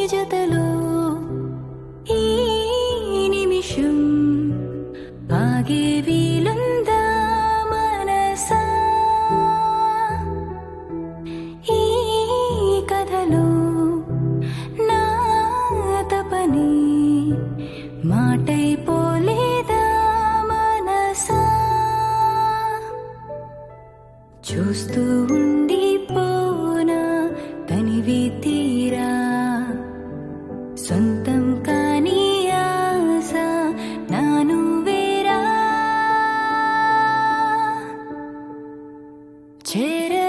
జతలో ఈ నిమిషం ఆగే వీలుందా మనసా ఈ కథలో నా తపని మాటైపోలేదా మనసా చూస్తూ ఉండిపోనా తనివి తీరా సొంతం కాని ఆశ నాను వేరా చేర